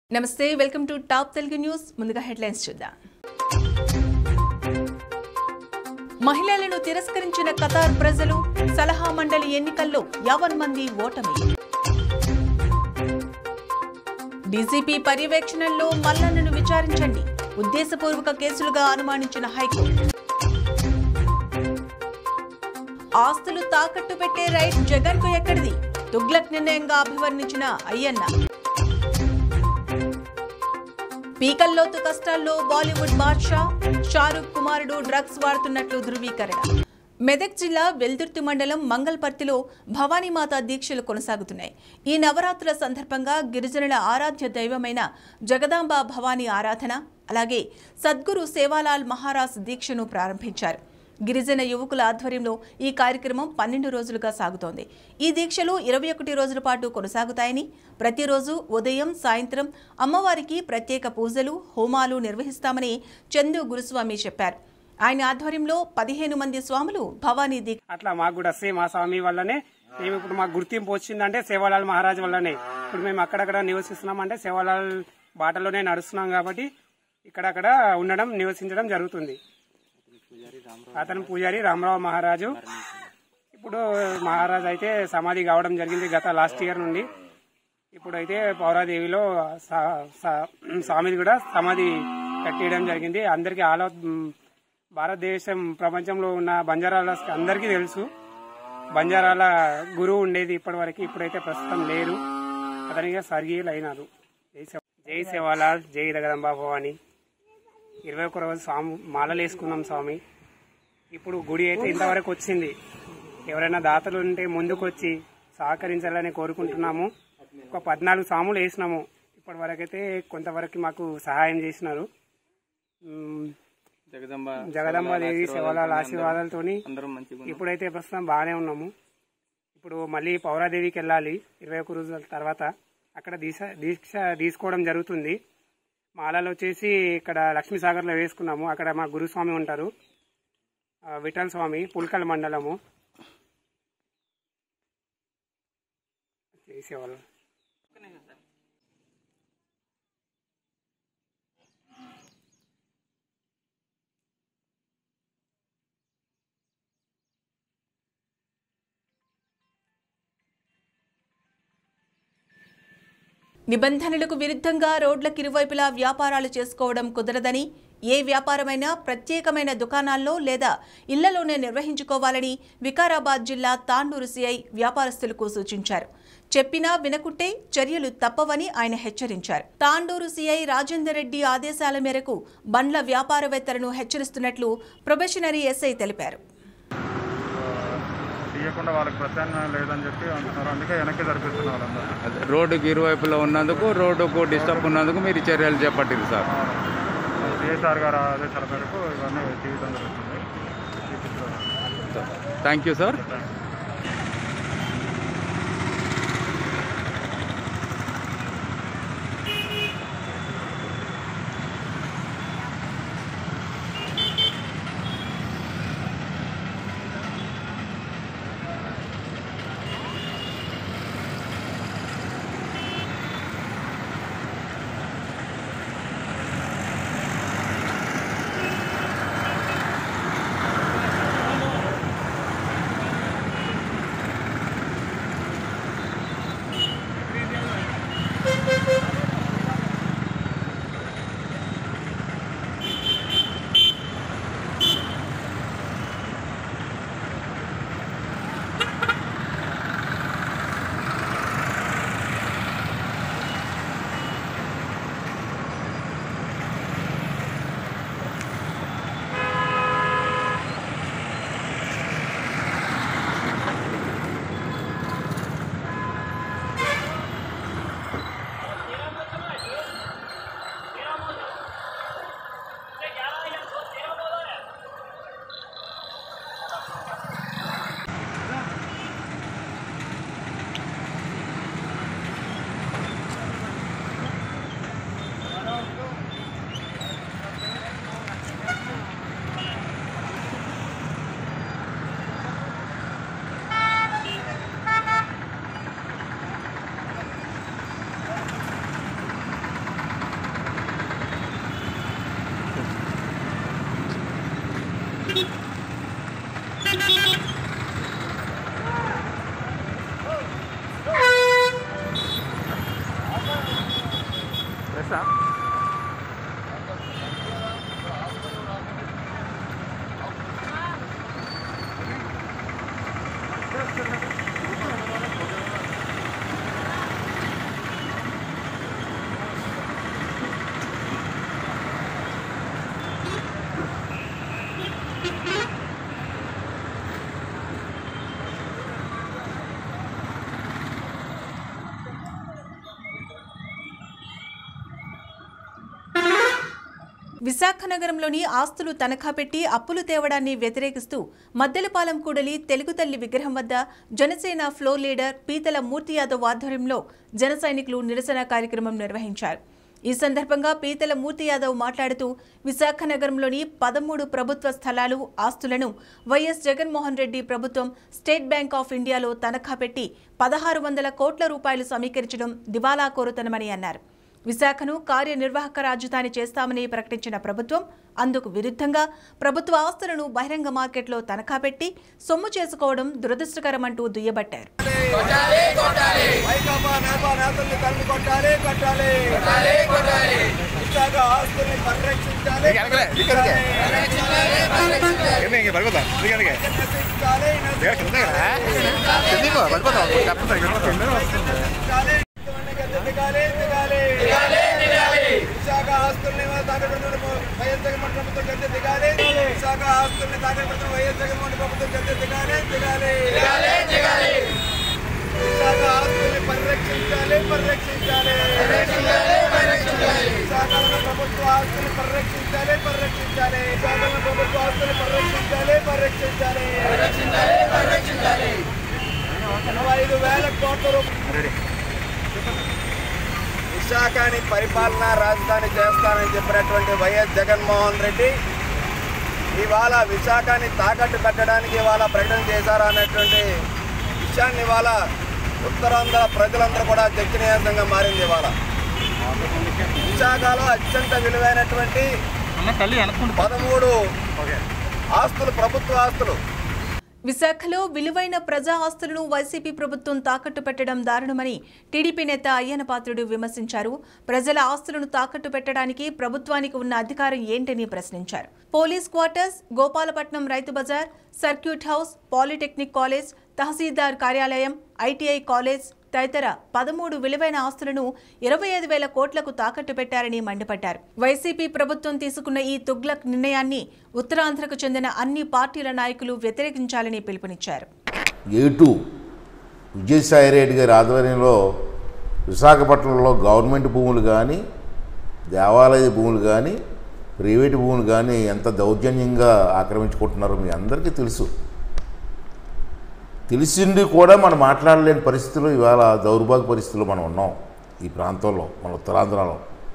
నమస్తే welcome to top Telugu news ముందుగా headlines చూద్దాం మహిళలను తిరస్కరించిన ఖతార్ ప్రజలు సలహా మండలి ఎన్నికల్లో యావన్ మంది ఓటమి డీజీపీ పర్యవేక్షణలో మల్లన్నను విచారించండి ఉద్దేశపూర్వక కేసులుగా అనుమానించిన హైకోర్టు ఆస్తులు తాకట్టు పెట్టే రైట్ జగన్ కు ఎక్కడిది తుగ్లక్ నిర్ణయంగా అభివర్ణించిన అయ్యన్న పీకల్లోతు కష్టాల్లో బాలీవుడ్ బాద్షా షారూక్ కుమారుడు డ్రగ్స్ వాడుతున్నట్లు ధృవీకరణ మెదక్ జిల్లా వెల్దుర్తి మండలం మంగల్పర్తిలో భవానీమాత దీక్షలు కొనసాగుతున్నాయి ఈ నవరాత్రుల సందర్భంగా గిరిజనుల ఆరాధ్య దైవమైన జగదాంబ భవానీ ఆరాధన అలాగే సద్గురు సేవాలాల్ మహారాజ్ దీక్షను ప్రారంభించారు గిరిజన యువకుల ఆధ్వర్యంలో ఈ కార్యక్రమం పన్నెండు రోజులుగా సాగుతోంది ఈ దీక్షలు ఇరవై ఒకటి రోజుల పాటు కొనసాగుతాయని ప్రతిరోజు ఉదయం సాయంత్రం అమ్మవారికి ప్రత్యేక పూజలు హోమాలు నిర్వహిస్తామని చందు గురుస్వామి చెప్పారు ఆయన ఆధ్వర్యంలో పదిహేను మంది స్వాములు భవానీ దీక్ష అట్లా మాకు కూడా సేమ్ ఆ స్వామి వల్లనే మేము ఇప్పుడు మాకు గుర్తింపు వచ్చిందంటే సేవాలాల్ మహారాజ్ వల్లనే ఇప్పుడు మేము అక్కడక్కడ నివసిస్తున్నాం అంటే సేవాలాల్ బాటలోనే నడుస్తున్నాం కాబట్టి ఇక్కడక్కడ ఉండడం నివసించడం జరుగుతుంది అతను పూజారి రామరావు మహారాజు ఇప్పుడు మహారాజ్ అయితే సమాధి కావడం జరిగింది గత లాస్ట్ ఇయర్ నుండి ఇప్పుడైతే పౌరాదేవిలో సా- సా- స్వామిది కూడా సమాధి కట్టేయడం జరిగింది అందరికీ ఆల్ ఓవర్ భారతదేశం ప్రపంచంలో ఉన్న బంజారాల అందరికీ తెలుసు బంజారాల గురువు ఉండేది ఇప్పటి వరకు ఇప్పుడైతే ప్రస్తుతం లేరు అతనిగా స్వర్గీయులు అయినారు జై శివ- జై శివాలాల్ జై జగదంబా భవాని ఇరవై ఒక రోజు స్వామి మాలలు వేసుకున్నాం స్వామి ఇప్పుడు గుడి అయితే ఇంతవరకు వచ్చింది ఎవరైనా దాతలు ఉంటే ముందుకు వచ్చి సహకరించాలని కోరుకుంటున్నాము ఒక పద్నాలుగు సాములు వేసినాము ఇప్పటి వరకైతే కొంతవరకు మాకు సహాయం చేసినారు ఉమ్, జగదంబ జగదంబ దేవి శివలాల ఆశీర్వాదాలతోని అందరం మంచిగా ఇప్పుడైతే ప్రస్తుతం బాగానే ఉన్నాము ఇప్పుడు మళ్ళీ పౌరాదేవికి వెళ్ళాలి ఇరవై ఒక రోజుల తర్వాత అక్కడ దీక్ష దీక్ష తీసుకోవడం జరుగుతుంది మాలలు వచ్చేసి ఇక్కడ లక్ష్మీసాగర్లో వేసుకున్నాము అక్కడ మా గురుస్వామి ఉంటారు ఆ, విఠల్ స్వామి పుల్కల్ మండలము చేసేవాళ్ళు నిబంధనలకు విరుద్ధంగా రోడ్లకు ఇరువైపులా వ్యాపారాలు చేసుకోవడం కుదరదని ఏ వ్యాపారమైనా ప్రత్యేకమైన దుకాణాల్లో లేదా ఇళ్లలోనే నిర్వహించుకోవాలని వికారాబాద్ జిల్లా తాండూరు సిఐ వ్యాపారస్తులకు సూచించారు చెప్పినా వినకుంటే చర్యలు తప్పవని ఆయన హెచ్చరించారు తాండూరు సిఐ రాజేందర్ రెడ్డి ఆదేశాల మేరకు బండ్ల వ్యాపారవేత్తలను హెచ్చరిస్తున్నట్లు ప్రొబెషనరీ ఎస్ఐ తెలిపారు తీయకుండా వాళ్ళకి ప్రత్యామ్నాయం లేదని చెప్పి అంటున్నారు అందుకే వెనక్కి జరిపిస్తున్నారు వాళ్ళందరూ అదే రోడ్డుకి ఇరువైపులా ఉన్నందుకు రోడ్డుకు డిస్టర్బ్ ఉన్నందుకు మీరు చర్యలు చేపట్టింది సార్ సిఎస్ఆర్ గారు ఆదేశాల మేరకు ఇవన్నీ తీయడం జరుగుతుంది థ్యాంక్ యూ సార్ విశాఖ నగరంలోని ఆస్తులు తనఖా పెట్టి అప్పులు తేవడాన్ని వ్యతిరేకిస్తూ మద్దెలపాలెం కూడలి తెలుగు తల్లి విగ్రహం వద్ద జనసేన ఫ్లోర్ లీడర్ పీతల మూర్తి యాదవ్ ఆధ్వర్యంలో జన సైనికులు నిరసన కార్యక్రమం నిర్వహించారు ఈ సందర్భంగా పీతల మూర్తి యాదవ్ మాట్లాడుతూ విశాఖ నగరంలోని పదమూడు ప్రభుత్వ స్థలాలు ఆస్తులను వైఎస్ జగన్మోహన్ రెడ్డి ప్రభుత్వం స్టేట్ బ్యాంక్ ఆఫ్ ఇండియాలో తనఖా పెట్టి పదహారు వందల కోట్ల రూపాయలు సమీకరించడం దివాలా కోరుతనమని అన్నారు విశాఖను కార్యనిర్వాహక రాజధాని చేస్తామని ప్రకటించిన ప్రభుత్వం అందుకు విరుద్ధంగా ప్రభుత్వ ఆస్తులను బహిరంగ మార్కెట్లో తనఖా పెట్టి సొమ్ము చేసుకోవడం దురదృష్టకరమంటూ దుయ్యబట్టారు వైకాపా నేపా నేతల్ని తల్లి కొట్టాలి కట్టాలి విశాఖ ఆస్తుల్ని పరిరక్షించాలి నశించాలి, నశించాలి. దిగాలి, దిగాలి. విశాఖ ఆస్తుల్ని తాకబెడుతున్న వైఎస్ జగన్మోహన్ ప్రభుత్వం గద్దె దిగాలి విశాఖ ఆస్తుల్ని తాకబెడుతున్న వైఎస్ జగన్మోహన్ ప్రభుత్వం గద్దె దిగాలి దిగాలి విశాఖ ఆస్తుల్ని పరిరక్షించాలి పరిరక్షించాలి విశాఖలో ప్రభుత్వ ఆస్తుల్ని పరిరక్షించాలి పరిరక్షించాలి విశాఖలో ప్రభుత్వ ఆస్తుల్ని పరిరక్షించాలి పరిరక్షించాలి ఇరవై ఐదు వేల కోట్ల రూపాయలు విశాఖని పరిపాలనా రాజధాని చేస్తానని చెప్పినటువంటి వైఎస్ జగన్మోహన్ రెడ్డి ఇవాళ విశాఖని తాకట్టు పెట్టడానికి ఇవాళ ప్రకటన చేశారు అన్నటువంటి విషయాన్ని ఇవాళ ఉత్తరాంధ్ర ప్రజలందరూ కూడా చర్చనీయాంశంగా మారింది ఇవాళ విశాఖలో అత్యంత విలువైనటువంటి పదమూడు ఆస్తులు ప్రభుత్వ ఆస్తులు విశాఖలో విలువైన ప్రజా ఆస్తులను వైసీపీ ప్రభుత్వం తాకట్టు పెట్టడం దారుణమని టీడీపీ నేత అయ్యన పాత్రుడు విమర్శించారు ప్రజల ఆస్తులను తాకట్టు పెట్టడానికి ప్రభుత్వానికి ఉన్న అధికారం ఏంటని ప్రశ్నించారు police quarters Gopalapatnam Rythu Bazar circuit house polytechnic college tahsildar కార్యాలయం ఐటీఐ కాలేజ్ తదితర పదమూడు విలువైన ఆస్తులను ఇరవై ఐదు వేల కోట్లకు తాకట్టు పెట్టారని మండిపడ్డారు వైసీపీ ప్రభుత్వం తీసుకున్న ఈ తుగ్లక్ నిర్ణయాన్ని ఉత్తరాంధ్రకు చెందిన అన్ని పార్టీల నాయకులు వ్యతిరేకించాలని పిలుపునిచ్చారు ఏటు విజయసాయి రెడ్డి గారి ఆధ్వర్యంలో విశాఖపట్నంలో గవర్నమెంట్ భూములు కానీ దేవాలయ భూములు కానీ ప్రైవేటు భూములు కానీ ఎంత దౌర్జన్యంగా ఆక్రమించుకుంటున్నారో మీ అందరికీ తెలుసు తెలిసింది కూడా మనం మాట్లాడలేని పరిస్థితుల్లో ఇవాళ దౌర్భాగ్య పరిస్థితుల్లో మనం ఉన్నాం ఈ ప్రాంతంలో మన ఉత్తరాంధ్రలో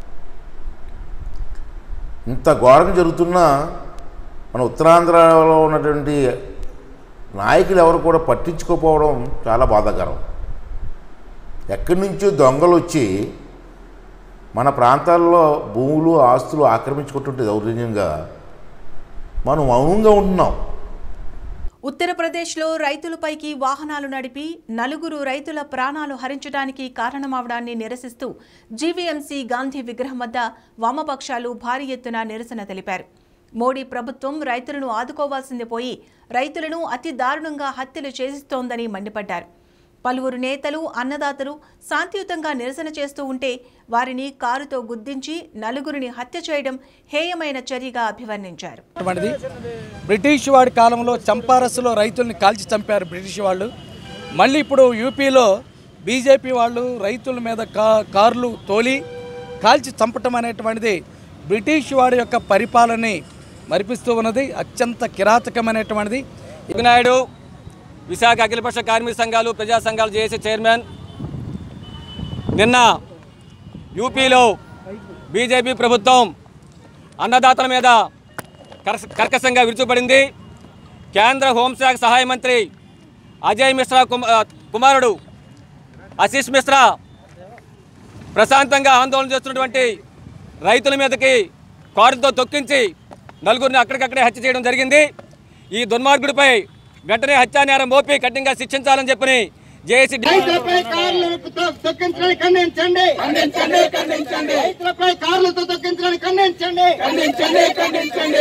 ఇంత ఘోరంగా జరుగుతున్నా మన ఉత్తరాంధ్రలో ఉన్నటువంటి నాయకులు ఎవరు కూడా పట్టించుకోకపోవడం చాలా బాధాకరం ఎక్కడి నుంచో దొంగలు వచ్చి మన ప్రాంతాల్లో భూములు ఆస్తులు ఆక్రమించుకుంటుంటే దౌర్జన్యంగా మనం మౌనంగా ఉంటున్నాం ఉత్తరప్రదేశ్లో రైతులపైకి వాహనాలు నడిపి నలుగురు రైతుల ప్రాణాలు హరించడానికి కారణమవడాన్ని నిరసిస్తూ జీవీఎంసీ గాంధీ విగ్రహం వద్ద వామపక్షాలు భారీ ఎత్తున నిరసన తెలిపారు మోడీ ప్రభుత్వం రైతులను ఆదుకోవాల్సింది పోయి రైతులను అతి దారుణంగా హత్యలు చేసిస్తోందని మండిపడ్డారు పలువురు నేతలు అన్నదాతలు శాంతియుతంగా నిరసన చేస్తూ ఉంటే వారిని కారుతో గుద్దించి నలుగురిని హత్య చేయడం హేయమైన చర్యగా అభివర్ణించారు అటువంటిది బ్రిటిష్ వాడి కాలంలో చంపారస్సులో రైతుల్ని కాల్చి చంపారు బ్రిటిష్ వాళ్ళు మళ్ళీ ఇప్పుడు యూపీలో బీజేపీ వాళ్ళు రైతుల మీద కా కార్లు తోలి కాల్చి చంపటం అనేటువంటిది బ్రిటిష్ వాడి యొక్క పరిపాలనని మరిపిస్తూ ఉన్నది అత్యంత కిరాతకమైనటువంటిది నాయుడు విశాఖ అఖిలపక్ష కార్మిక సంఘాలు ప్రజా సంఘాలు జేఏసీ చైర్మన్ నిన్న యూపీలో బీజేపీ ప్రభుత్వం అన్నదాతల మీద కర్క- కర్కశంగా విరుచుపడింది కేంద్ర హోంశాఖ సహాయ మంత్రి అజయ్ మిశ్రా కుమ- ఆ, కుమారుడు ఆశీష్ మిశ్రా ప్రశాంతంగా ఆందోళన చేస్తున్నటువంటి రైతుల మీదకి కారుతో తొక్కించి నలుగురిని అక్కడికక్కడే హత్య చేయడం జరిగింది ఈ దుర్మార్గుడిపై వెంటనే హత్యానేరం మోపి కఠినంగా శిక్షించాలని చెప్పని జేఏసీ రైతులపై కార్లను తొ- తొక్కించడాన్ని ఖండించండి ఖండించండి ఖండించండి రైతులపై రైతులపై కార్లతో తొక్కించడానికి ఖండించండి ఖండించండి ఖండించండి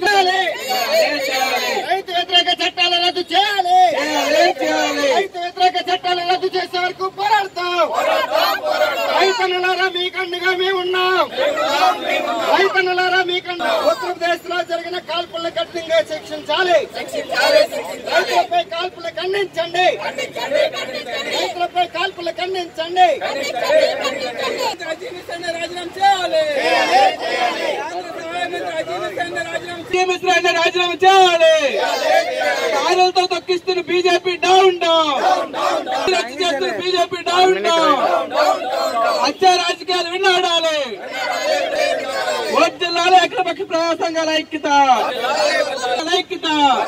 రైతు వ్యతిరేక చట్టాలు రద్దు చేయాలి రైతు వ్యతిరేక చట్టాలు రద్దు చేసే వరకు పోరాడతాం రైతన్నులారా మీ కండుగా మేము ఉన్నాం రైతన్నులారా మీ కండు ఉత్తరప్రదేశ్ లో జరిగిన కాల్పులను కఠినంగా శిక్షించాలి రైతులపై కాల్పులు ఖండించండి రైతులపై కాల్పులు ఖండించండి రాజీనామా చేయాలి కార్లతో తొక్కిస్తున్న బీజేపీ డౌన్ డౌన్ రద్దు చేస్తున్న బీజేపీ డౌన్ డౌన్ హత్య రాజకీయాలు విన్నాడాలి జిల్లాలో ఎక్కడపక్క ప్రజా సంఘాల ఐక్యత ఐక్యత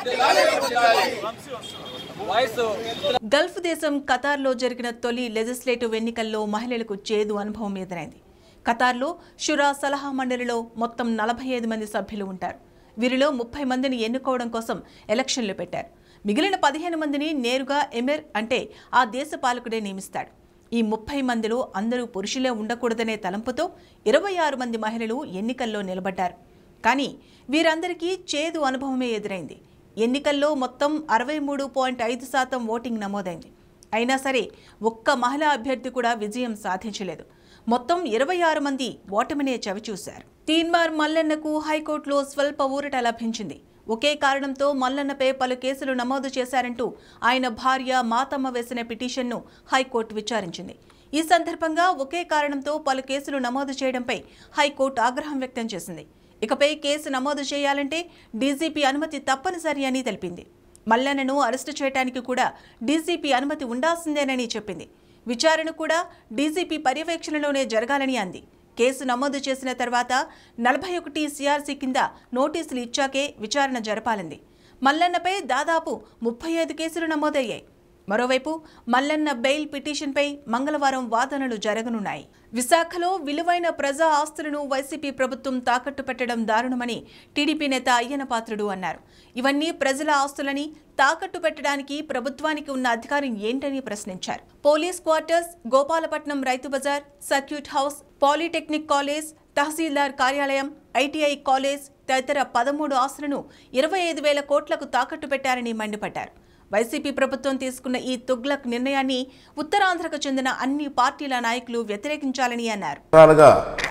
గల్ఫ్ దేశం ఖతార్లో జరిగిన తొలి లెజిస్లేటివ్ ఎన్నికల్లో మహిళలకు చేదు అనుభవం ఎదురైంది ఖతార్లో షురా సలహా మండలిలో మొత్తం నలభై ఐదు మంది సభ్యులు ఉంటారు వీరిలో ముప్పై మందిని ఎన్నుకోవడం కోసం ఎలక్షన్లు పెట్టారు మిగిలిన పదిహేను మందిని నేరుగా ఎమిర్ అంటే ఆ దేశ పాలకుడే నియమిస్తాడు ఈ ముప్పై మందిలో అందరూ పురుషులే ఉండకూడదనే తలంపుతో ఇరవై ఆరు మంది మహిళలు ఎన్నికల్లో నిలబడ్డారు కానీ వీరందరికీ చేదు అనుభవమే ఎదురైంది ఎన్నికల్లో మొత్తం అరవై మూడు పాయింట్ ఐదు శాతం ఓటింగ్ నమోదైంది అయినా సరే ఒక్క మహిళా అభ్యర్థి కూడా విజయం సాధించలేదు మొత్తం ఇరవై ఆరు మంది ఓటమినే చవిచూశారు తీన్మార్ మల్లన్నకు హైకోర్టులో స్వల్ప ఊరట లభించింది ఒకే కారణంతో మల్లన్నపై పలు కేసులు నమోదు చేశారంటూ ఆయన భార్య మాతమ్మ వేసిన పిటిషన్ను హైకోర్టు విచారించింది ఈ సందర్భంగా ఒకే కారణంతో పలు కేసులు నమోదు చేయడంపై హైకోర్టు ఆగ్రహం వ్యక్తం చేసింది ఇకపై కేసు నమోదు చేయాలంటే డీజీపీ అనుమతి తప్పనిసరి అని తెలిపింది మల్లన్నను అరెస్టు చేయడానికి కూడా డీజీపీ అనుమతి ఉండాల్సిందేనని చెప్పింది విచారణ కూడా డీజీపీ పర్యవేక్షణలోనే జరగాలని అంది కేసు నమోదు చేసిన తర్వాత నలభై ఒకటి సిఆర్సీ కింద నోటీసులు ఇచ్చాకే విచారణ జరపాలంది మల్లన్నపై దాదాపు ముప్పై ఐదు కేసులు నమోదయ్యాయి మరోవైపు మల్లన్న బెయిల్ పిటిషన్పై మంగళవారం వాదనలు జరగనున్నాయి విశాఖలో విలువైన ప్రజా ఆస్తులను వైసీపీ ప్రభుత్వం తాకట్టు పెట్టడం దారుణమని టీడీపీ నేత అయ్యన పాత్రుడు అన్నారు ఇవన్నీ ప్రజల ఆస్తులని తాకట్టు పెట్టడానికి ప్రభుత్వానికి ఉన్న అధికారం ఏంటని ప్రశ్నించారు police quarters Gopalapatnam Rythu Bazar circuit house polytechnic college tahsildar కార్యాలయం ఐటీఐ కాలేజ్ తదితర పదమూడు ఆస్తులను ఇరవై ఐదు వేల కోట్లకు తాకట్టు పెట్టారని మండిపడ్డారు వైసీపీ ప్రభుత్వం తీసుకున్న ఈ తుగ్లక్ నిర్ణయాన్ని ఉత్తరాంధ్రకు చెందిన అన్ని పార్టీల నాయకులు వ్యతిరేకించాలని అన్నారు రకాలుగా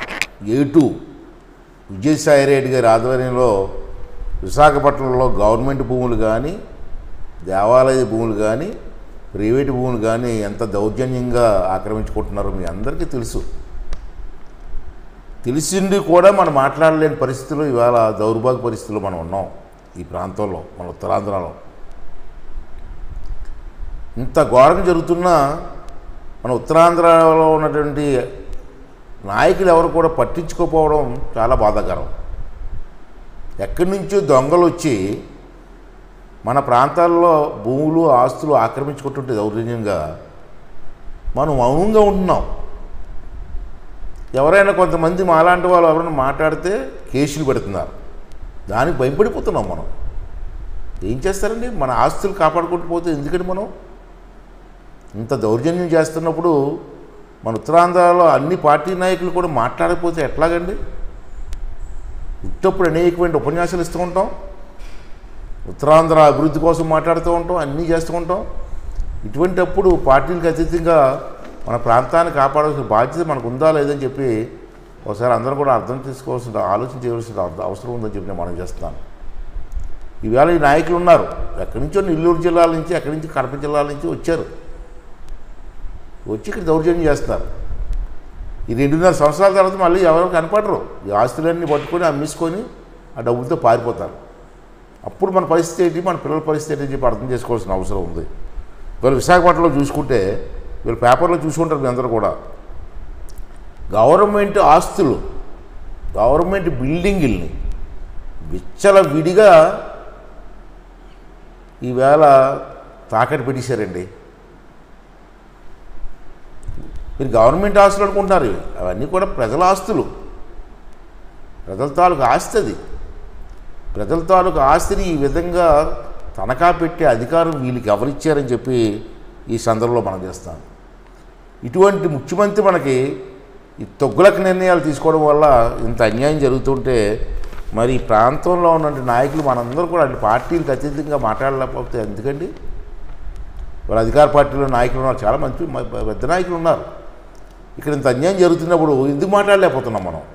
ఏటు విజయసాయి రెడ్డి గారి ఆధ్వర్యంలో విశాఖపట్నంలో గవర్నమెంట్ భూములు కానీ దేవాలయ భూములు కానీ ప్రైవేటు భూములు కానీ ఎంత దౌర్జన్యంగా ఆక్రమించుకుంటున్నారో మీ అందరికీ తెలుసు తెలిసింది కూడా మనం మాట్లాడలేని పరిస్థితుల్లో ఇవాళ దౌర్భాగ్య పరిస్థితుల్లో మనం ఉన్నాం ఈ ప్రాంతంలో మన ఉత్తరాంధ్రలో ఇంత ఘోరంగా జరుగుతున్నా మన ఉత్తరాంధ్రలో ఉన్నటువంటి నాయకులు ఎవరు కూడా పట్టించుకోకపోవడం చాలా బాధాకరం ఎక్కడి నుంచో దొంగలు వచ్చి మన ప్రాంతాల్లో భూములు ఆస్తులు ఆక్రమించుకుంటుంటే దౌర్జన్యంగా మనం మౌనంగా ఉంటున్నాం ఎవరైనా కొంతమంది మాలాంటి వాళ్ళు ఎవరైనా మాట్లాడితే కేసులు పెడుతున్నారు దానికి భయపడిపోతున్నాం మనం ఏం చేస్తారండి మన ఆస్తులు కాపాడుకుంటూ పోతే ఎందుకంటే మనం ఇంత దౌర్జన్యం చేస్తున్నప్పుడు మన ఉత్తరాంధ్రలో అన్ని పార్టీ నాయకులు కూడా మాట్లాడకపోతే ఎట్లాగండి ఉట్టప్పుడు అనేకమైన ఉపన్యాసాలు ఇస్తూ ఉంటాం ఉత్తరాంధ్ర అభివృద్ధి కోసం మాట్లాడుతూ ఉంటాం అన్నీ చేస్తూ ఉంటాం ఇటువంటప్పుడు పార్టీలకు అతీతంగా మన ప్రాంతాన్ని కాపాడాల్సిన బాధ్యత మనకు ఉందా లేదని చెప్పి ఒకసారి అందరం కూడా అర్థం చేసుకోవాల్సిన ఆలోచన చేయవలసిన అర్థ- అవసరం ఉందని చెప్పి నేను మనం చేస్తున్నాను ఈవేళ ఈ నాయకులు ఉన్నారు ఎక్కడి నుంచో నెల్లూరు జిల్లాల నుంచి ఎక్కడి నుంచి కడప జిల్లాల నుంచి వచ్చారు వచ్చి ఇక్కడ దౌర్జన్యం చేస్తున్నారు ఈ రెండున్నర సంవత్సరాల తర్వాత మళ్ళీ ఎవరు కనపడరు ఈ ఆస్తులన్నీ పట్టుకొని అమ్మేసుకొని ఆ డబ్బులతో పారిపోతారు అప్పుడు మన పరిస్థితి ఏంటి మన పిల్లల పరిస్థితి ఏంటి అని చెప్పి అర్థం చేసుకోవాల్సిన అవసరం ఉంది వీళ్ళు విశాఖపట్నంలో చూసుకుంటే వీళ్ళు పేపర్లో చూసుకుంటారు మీ అందరూ కూడా గవర్నమెంట్ ఆస్తులు గవర్నమెంట్ బిల్డింగుల్ని విచ్చల విడిగా ఈవేళ తాకట్టు పెట్టేశారండి మీరు గవర్నమెంట్ ఆస్తులు అనుకుంటున్నారు ఇవి. అవన్నీ కూడా ప్రజల ఆస్తులు ప్రజల తాలూకు ఆస్తి అది ప్రజల తాలూకు ఆస్తిని ఈ విధంగా తనఖా పెట్టే అధికారం వీళ్ళకి ఎవరిచ్చారని చెప్పి ఈ సందర్భంలో మనం చేస్తాం ఇటువంటి ముఖ్యమంత్రి మనకి ఈ తొగ్గులకు నిర్ణయాలు తీసుకోవడం వల్ల ఇంత అన్యాయం జరుగుతుంటే మరి ఈ ప్రాంతంలో ఉన్న నాయకులు మనందరూ కూడా అటు పార్టీలకు అతీతంగా మాట్లాడలేకపోతే ఎందుకండి వాళ్ళ అధికార పార్టీలో నాయకులు ఉన్నారు చాలా మంచి మ- పెద్ద నాయకులు ఉన్నారు ఇక్కడ ఇంత అన్యాయం జరుగుతున్నప్పుడు ఎందుకు మాట్లాడలేకపోతున్నాం మనం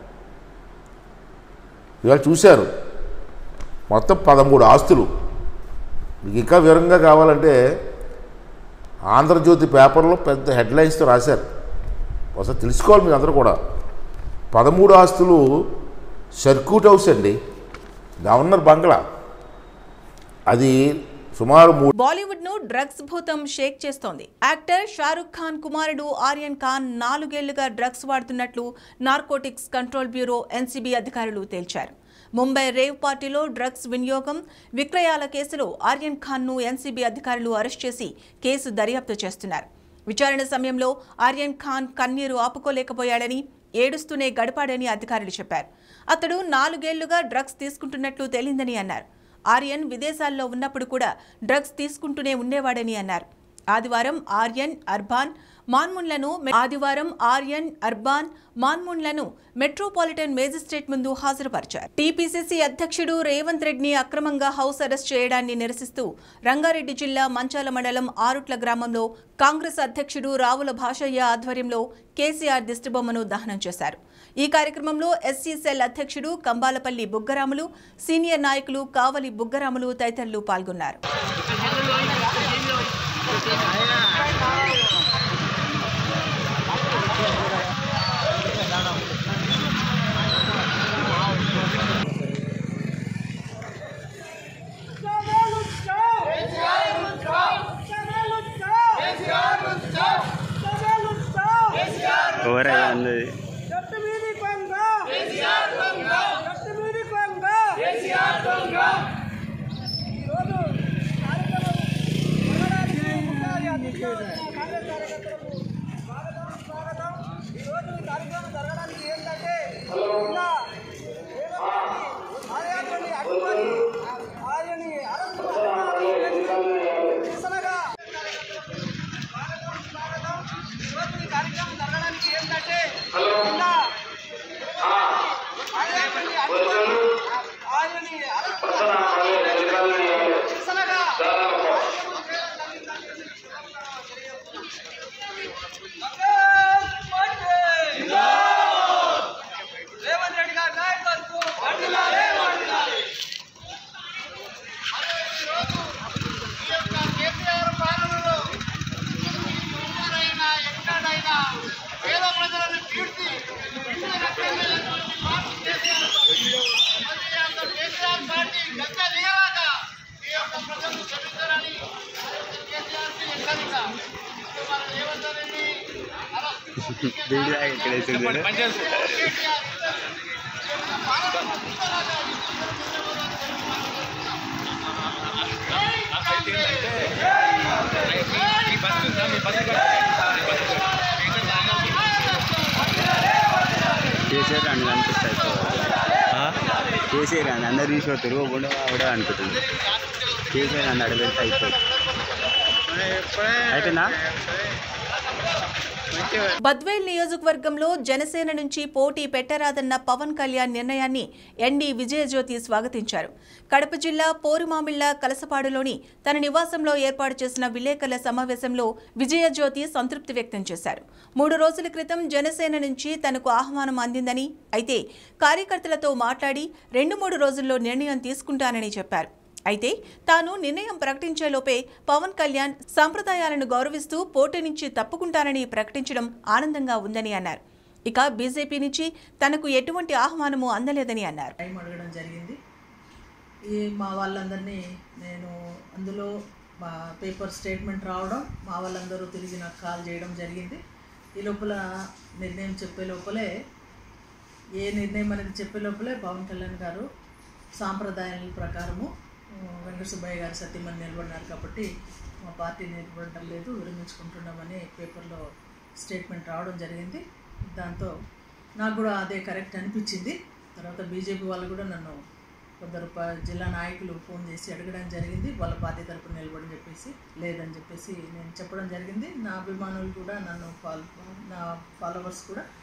ఇవాళ చూశారు మొత్తం పదమూడు ఆస్తులు మీకు ఇంకా వివరంగా కావాలంటే ఆంధ్రజ్యోతి పేపర్లో పెద్ద హెడ్లైన్స్తో రాశారు ఒకసారి తెలుసుకోవాలి మీరు అందరూ కూడా పదమూడు ఆస్తులు సర్క్యూట్ హౌస్ అండి గవర్నర్ బంగ్లా అది సుమారు మూడు బాలీవుడ్ ను డ్రగ్స్ భూతం షేక్ చేస్తోంది యాక్టర్ షారుఖ్ ఖాన్ కుమారుడు ఆర్యన్ ఖాన్ నాలుగేళ్లుగా డ్రగ్స్ వాడుతున్నట్లు నార్కోటిక్స్ కంట్రోల్ బ్యూరో ఎన్సీబీ అధికారులు తేల్చారు ముంబై రేవ్ పార్టీలో డ్రగ్స్ వినియోగం విక్రయాల కేసులో ఆర్యన్ ఖాన్ ను ఎన్సీబీ అధికారులు అరెస్ట్ చేసి కేసు దర్యాప్తు చేస్తున్నారు విచారణ సమయంలో ఆర్యన్ ఖాన్ కన్నీరు ఆపుకోలేకపోయాడని ఏడుస్తూనే గడిపాడని అధికారులు చెప్పారు అతడు నాలుగేళ్లుగా డ్రగ్స్ తీసుకుంటున్నట్లు తేలిందని అన్నారు ఆర్యన్ విదేశాల్లో ఉన్నప్పుడు కూడా డ్రగ్స్ తీసుకుంటూనే ఉండేవాడని అన్నారు ఆదివారం ఆర్యన్ అర్బాన్ మాన్మున్లను ఆదివారం ఆర్యన్ అర్బాన్ మాన్మున్లను మెట్రోపాలిటన్ మేజిస్ట్రేట్ ముందు హాజరుపరిచారు టీపీసీసీ అధ్యక్షుడు రేవంత్ రెడ్డిని అక్రమంగా హౌస్ అరెస్ట్ చేయడాన్ని నిరసిస్తూ రంగారెడ్డి జిల్లా మంచాల మండలం ఆరుట్ల గ్రామంలో కాంగ్రెస్ అధ్యక్షుడు రావుల భాషయ్య ఆధ్వర్యంలో కేసీఆర్ దిష్టిబొమ్మను దహనం చేశారు ఈ కార్యక్రమంలో ఎస్సీ సెల్ అధ్యక్షుడు కంబాలపల్లి బుగ్గరాములు సీనియర్ నాయకులు కావలి బుగ్గరాములు తదితరులు పాల్గొన్నారు ఎవరయ్యా అన్నది కేసీఆర్ అని కనిపిస్తాయి కేసీఆర్ అని అందరు తీసుకోతారు కూడా కూడా అనుకుంటుంది కేసీఆర్ అని అడగడితే అయిపోతుంది అయిపోయిందా బద్వేల్ నియోజకవర్గంలో జనసేన నుంచి పోటీ పెట్టరాదన్న పవన్ కళ్యాణ్ నిర్ణయాన్ని ఎన్డీ విజయజ్యోతి స్వాగతించారు కడప జిల్లా పోరుమామిళ్ల కలసపాడులోని తన నివాసంలో ఏర్పాటు చేసిన విలేకరుల సమావేశంలో విజయజ్యోతి సంతృప్తి వ్యక్తం చేశారు మూడు రోజుల క్రితం జనసేన నుంచి తనకు ఆహ్వానం అందిందని అయితే కార్యకర్తలతో మాట్లాడి రెండు మూడు రోజుల్లో నిర్ణయం తీసుకుంటానని చెప్పారు అయితే తాను నిర్ణయం ప్రకటించేలోపే పవన్ కళ్యాణ్ సంప్రదాయాలను గౌరవిస్తూ పోటీ నుంచి తప్పుకుంటానని ప్రకటించడం ఆనందంగా ఉందని అన్నారు ఇక బీజేపీ నుంచి తనకు ఎటువంటి ఆహ్వానము అందలేదని అన్నారు టైం అడగడం జరిగింది ఈ మా వాళ్ళందరినీ నేను అందులో మా పేపర్ స్టేట్మెంట్ రావడం మా వాళ్ళందరూ తిరిగి నాకు కాల్ చేయడం జరిగింది ఈ లోపల నిర్ణయం చెప్పే లోపలే ఏ నిర్ణయం అనేది చెప్పే లోపలే పవన్ కళ్యాణ్ గారు సాంప్రదాయాల ప్రకారము ఆ, వెంకట సుబ్బయ్య గారు సత్యమని నిలబడినారు కాబట్టి మా పార్టీ నిలబడటం లేదు విరమించుకుంటున్నామని పేపర్లో స్టేట్మెంట్ రావడం జరిగింది దాంతో నాకు కూడా అదే కరెక్ట్ అనిపించింది తర్వాత బీజేపీ వాళ్ళు కూడా నన్ను కొందరు ప- జిల్లా నాయకులు ఫోన్ చేసి అడగడం జరిగింది వాళ్ళ పార్టీ తరపున నిలబడని చెప్పేసి లేదని చెప్పేసి నేను చెప్పడం జరిగింది నా అభిమానులు కూడా నన్ను ఫాలో నా ఫాలోవర్స్ కూడా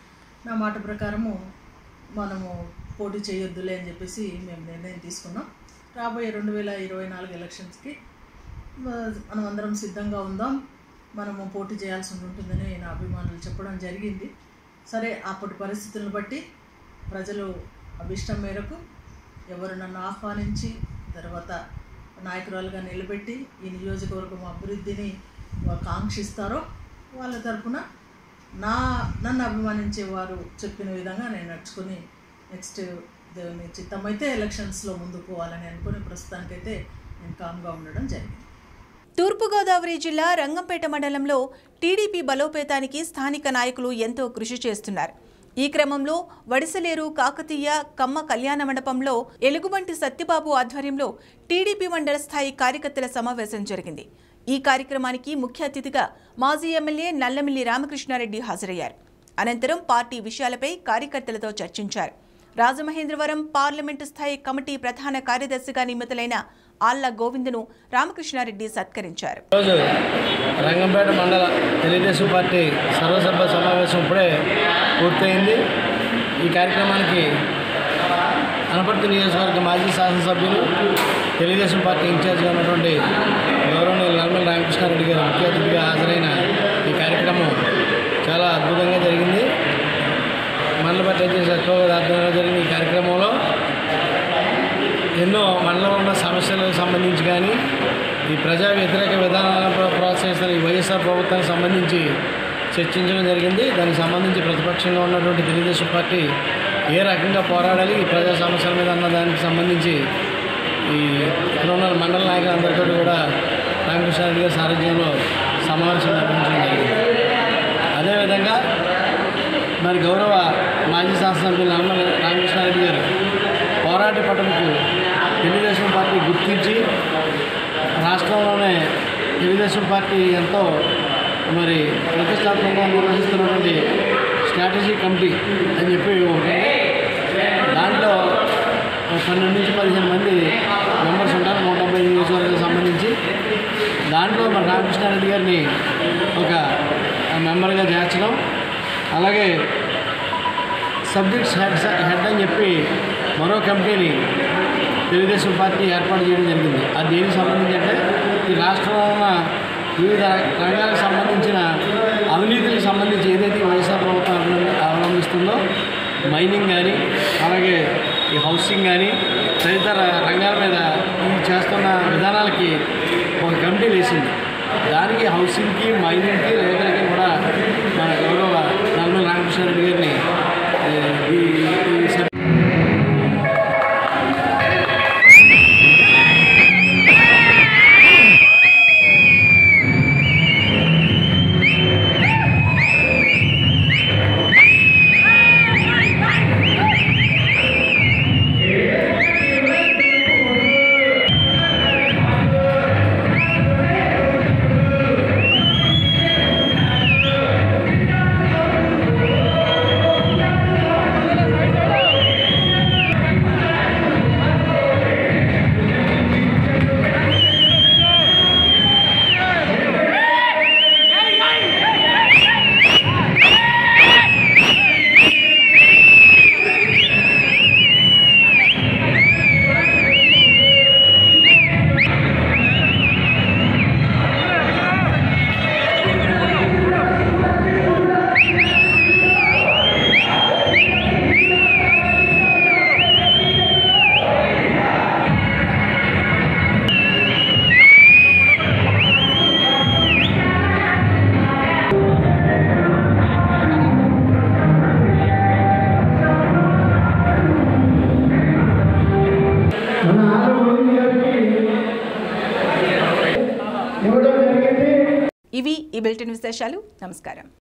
నా మాట ప్రకారము మనము పోటీ చేయొద్దులే అని చెప్పేసి మేము నిర్ణయం తీసుకున్నాం రాబోయే రెండు వేల ఇరవై నాలుగు ఎలక్షన్స్కి మనం అందరం సిద్ధంగా ఉందాం మనము పోటీ చేయాల్సి ఉంటుందని నా అభిమానులు చెప్పడం జరిగింది సరే అప్పటి పరిస్థితులను బట్టి ప్రజలు అభిష్టం మేరకు ఎవరు నన్ను ఆహ్వానించి తర్వాత నాయకురాలుగా నిలబెట్టి ఈ నియోజకవర్గం అభివృద్ధిని కాంక్షిస్తారో వాళ్ళ తరపున నా నన్ను అభిమానించే వారు చెప్పిన విధంగా నేను నడుచుకుని నెక్స్ట్ దేవుని చిత్తమైతే ఎలక్షన్స్లో ముందుకు పోవాలని అనుకుని ప్రస్తుతానికైతే నేను కామ్గా ఉండడం జరిగింది తూర్పుగోదావరి జిల్లా రంగంపేట మండలంలో టీడీపీ బలోపేతానికి స్థానిక నాయకులు ఎంతో కృషి చేస్తున్నారు ఈ క్రమంలో వడిసలేరు కాకతీయ కమ్మ కళ్యాణ మండపంలో ఎలుగుబంటి సత్యబాబు ఆధ్వర్యంలో టీడీపీ మండల స్థాయి కార్యకర్తల సమావేశం జరిగింది ఈ కార్యక్రమానికి ముఖ్య అతిథిగా మాజీ ఎమ్మెల్యే నల్లమిల్లి రామకృష్ణారెడ్డి హాజరయ్యారు అనంతరం పార్టీ విషయాలపై కార్యకర్తలతో చర్చించారు రాజమహేంద్రవరం పార్లమెంటు స్థాయి కమిటీ ప్రధాన కార్యదర్శిగా నియమితులైన ఆళ్ల గోవిందును రామకృష్ణారెడ్డి సత్కరించారు ఈరోజు రంగంపేట మండల తెలుగుదేశం పార్టీ సర్వసభ్య సమావేశం ఇప్పుడే పూర్తయింది ఈ కార్యక్రమానికి అనపర్తి నియోజకవర్గ మాజీ శాసనసభ్యులు తెలుగుదేశం పార్టీ ఇన్ఛార్జిగా ఉన్నటువంటి గౌరవనీయులు నల్మల రామకృష్ణారెడ్డి గారు ముఖ్య అతిథిగా హాజరైన ఈ కార్యక్రమం చాలా అద్భుతంగా జరిగింది మండలపట్టి వచ్చేసి ఎక్కువగా ఆధ్వర్యంలో జరిగిన ఈ కార్యక్రమంలో ఎన్నో మండలంలో ఉన్న సమస్యలకు సంబంధించి కానీ ఈ ప్రజా వ్యతిరేక విధానాలను ప్ర- ప్రోత్సహిస్తున్న ఈ వైఎస్ఆర్ ప్రభుత్వానికి సంబంధించి చర్చించడం జరిగింది దానికి సంబంధించి ప్రతిపక్షంలో ఉన్నటువంటి తెలుగుదేశం పార్టీ ఏ రకంగా పోరాడాలి ఈ ప్రజా సమస్యల మీద అన్న దానికి సంబంధించి ఈ ఇక్కడ ఉన్న మండల నాయకులందరితో కూడా రామకృష్ణారెడ్డి గారి సారథ్యంలో సమావేశం నిర్వహించడం జరిగింది అదేవిధంగా మరి గౌరవ మాజీ శాసనసభ్యులు నల్లమల రామకృష్ణారెడ్డి గారు పోరాట పటంకు తెలుగుదేశం పార్టీ గుర్తించి రాష్ట్రంలోనే తెలుగుదేశం పార్టీ ఎంతో మరి ప్రతిష్టాత్మకంగా నిర్వహిస్తున్నటువంటి స్ట్రాటజీ కమిటీ అని చెప్పి ఒకటి ఉంది. దాంట్లో ఒక పన్నెండు నుంచి పదిహేను మంది మెంబర్స్ ఉంటారు నూట డెబ్బై నియోజకవర్గాలకు సంబంధించి దాంట్లో మన రామకృష్ణారెడ్డి గారిని ఒక మెంబర్గా చేర్చడం అలాగే సబ్జెక్ట్స్ హెడ్ హెడ్ అని చెప్పి మరో కమిటీని తెలుగుదేశం పార్టీ ఏర్పాటు చేయడం జరిగింది అది దేనికి సంబంధించి అంటే ఈ రాష్ట్రంలో ఉన్న వివిధ రంగాలకు సంబంధించిన అవినీతికి సంబంధించి ఏదైతే ఈ వైఎస్ఆర్ ప్రభుత్వం అవలం- అవలంబిస్తుందో మైనింగ్ కానీ అలాగే ఈ హౌసింగ్ కానీ తదితర రంగాల మీద ఈ చేస్తున్న విధానాలకి ఒక కమిటీ వేసింది దానికి హౌసింగ్కి మైనింగ్కి రైతులకి కూడా మన గౌరవ నల్లమల రామకృష్ణారెడ్డి గారిని ఏ, ఈ ఈ సభ ఇవి ఈ బులెటిన్ విశేషాలు నమస్కారం